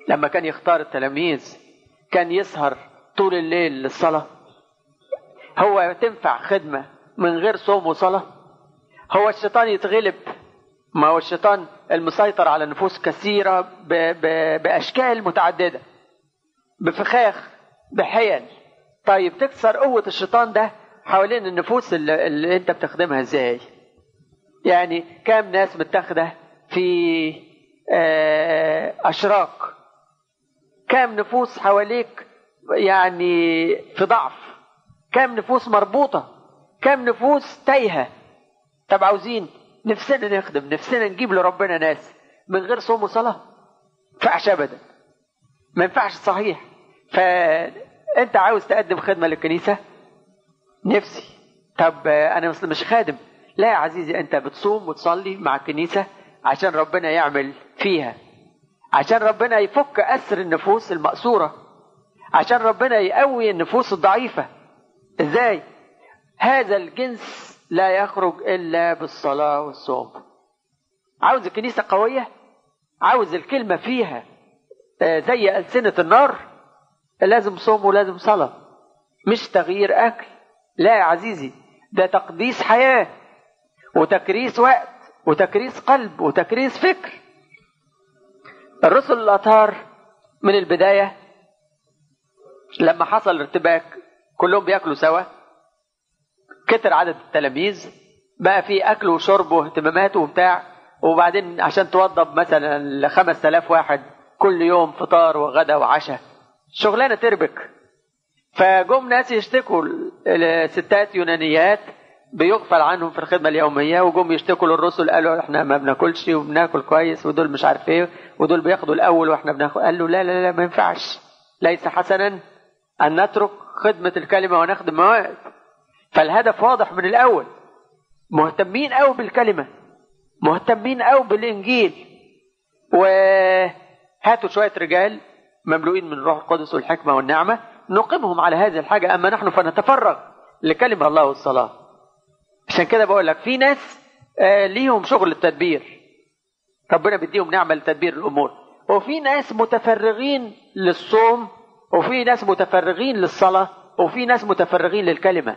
لما كان يختار التلاميذ كان يسهر طول الليل للصلاة هو تنفع خدمة من غير صوم وصلاة هو الشيطان يتغلب ما هو الشيطان المسيطر على نفوس كثيرة ب ب بأشكال متعددة بفخاخ بحيل طيب تكسر قوة الشيطان ده حوالين النفوس اللي, اللي انت بتخدمها ازاي يعني كام ناس متاخدة في أشراك كام نفوس حواليك يعني في ضعف كام نفوس مربوطة كام نفوس تايهة طب عاوزين نفسنا نخدم نفسنا نجيب لربنا ناس من غير صوم وصلاة ينفعش أبدا ما ينفعش صحيح فأنت عاوز تقدم خدمة للكنيسة نفسي طب أنا مش خادم لا يا عزيزي أنت بتصوم وتصلي مع الكنيسة عشان ربنا يعمل فيها عشان ربنا يفك أسر النفوس المأسورة عشان ربنا يقوي النفوس الضعيفة ازاي هذا الجنس لا يخرج إلا بالصلاة والصوم عاوز الكنيسة قوية عاوز الكلمة فيها زي ألسنة النار لازم صوم ولازم صلاة مش تغيير أكل لا يا عزيزي ده تقديس حياة وتكريس وقت وتكريس قلب وتكريس فكر الرسل الأطهار من البداية لما حصل ارتباك كلهم بياكلوا سوا كتر عدد التلاميذ بقى في اكل وشرب واهتمامات وبتاع وبعدين عشان توضب مثلا لخمس آلاف واحد كل يوم فطار وغدا وعشاء شغلانه تربك فجم ناس يشتكوا الستات يونانيات بيغفل عنهم في الخدمه اليوميه وجم يشتكوا للرسل قالوا احنا ما بناكلش وبناكل كويس ودول مش عارف ايه ودول بياخدوا الاول واحنا بناخد قال له لا لا لا ما ينفعش ليس حسنا ان نترك خدمه الكلمه ونخدم مواد فالهدف واضح من الاول مهتمين قوي بالكلمه مهتمين قوي بالانجيل وهاتوا شويه رجال مملوئين من الروح القدس والحكمه والنعمه نقيمهم على هذه الحاجه اما نحن فنتفرغ لكلمه الله والصلاه عشان كده بقول لك في ناس آه ليهم شغل التدبير ربنا بيديهم نعمه لتدبير الامور وفي ناس متفرغين للصوم وفي ناس متفرغين للصلاه وفي ناس متفرغين للكلمه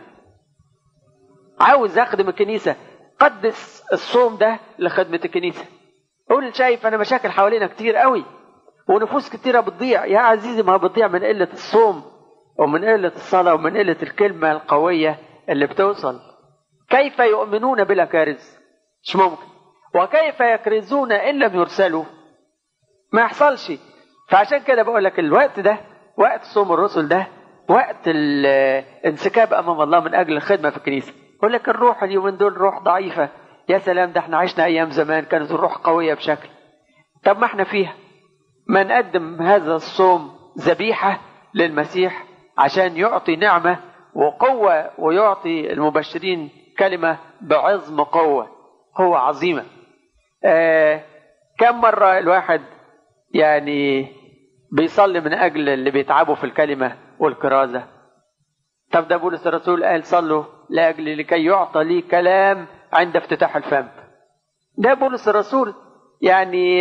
عاوز اخدم الكنيسه قدس الصوم ده لخدمه الكنيسه قول شايف انا مشاكل حوالينا كتير قوي ونفوس كتيره بتضيع يا عزيزي ما بتضيع من قله الصوم ومن قله الصلاه ومن قله الكلمه القويه اللي بتوصل كيف يؤمنون بلا كارث مش ممكن وكيف يكرزون ان لم يرسلوا ما يحصلش فعشان كده بقول لك الوقت ده وقت صوم الرسل ده وقت الانسكاب امام الله من اجل الخدمه في الكنيسه يقول لك الروح اليومين دول روح ضعيفه يا سلام ده احنا عشنا ايام زمان كانت الروح قويه بشكل طب ما احنا فيها ما نقدم هذا الصوم ذبيحه للمسيح عشان يعطي نعمه وقوه ويعطي المبشرين كلمه بعظم قوه قوه عظيمه آه كم مره الواحد يعني بيصلي من اجل اللي بيتعبوا في الكلمه والكرازه طب ده بولس الرسول قال صلوا لاجل لكي يعطى لي كلام عند افتتاح الفم ده بولس الرسول يعني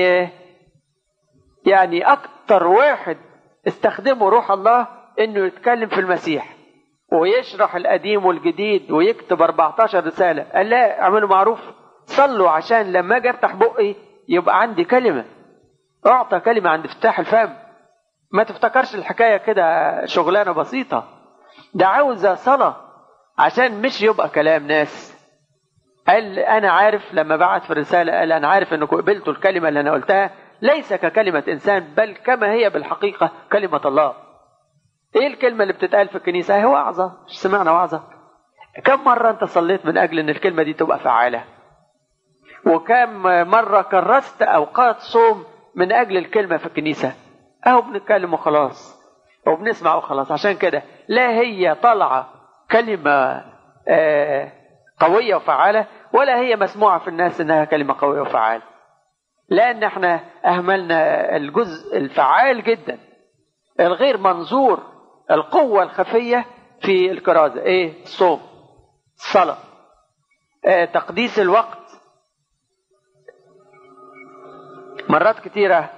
يعني اكتر واحد استخدمه روح الله انه يتكلم في المسيح ويشرح القديم والجديد ويكتب 14 رساله قال لا اعملوا معروف صلوا عشان لما اجي افتح بقي يبقى عندي كلمه اعطى كلمه عند افتتاح الفم ما تفتكرش الحكايه كده شغلانه بسيطه ده عاوزه صلاه عشان مش يبقى كلام ناس قال انا عارف لما بعت في الرساله قال انا عارف انكم قبلتوا الكلمه اللي انا قلتها ليس ككلمه انسان بل كما هي بالحقيقه كلمه الله ايه الكلمه اللي بتتقال في الكنيسه هي وعظه مش سمعنا وعظه كم مره انت صليت من اجل ان الكلمه دي تبقى فعاله وكم مره كرست اوقات صوم من اجل الكلمه في الكنيسه اهو بنتكلم وخلاص وبنسمع وخلاص عشان كده لا هي طالعه كلمه آه قويه وفعاله ولا هي مسموعه في الناس انها كلمه قويه وفعاله لان احنا اهملنا الجزء الفعال جدا الغير منظور القوه الخفيه في الكرازه ايه الصوم الصلاه آه تقديس الوقت مرات كتيره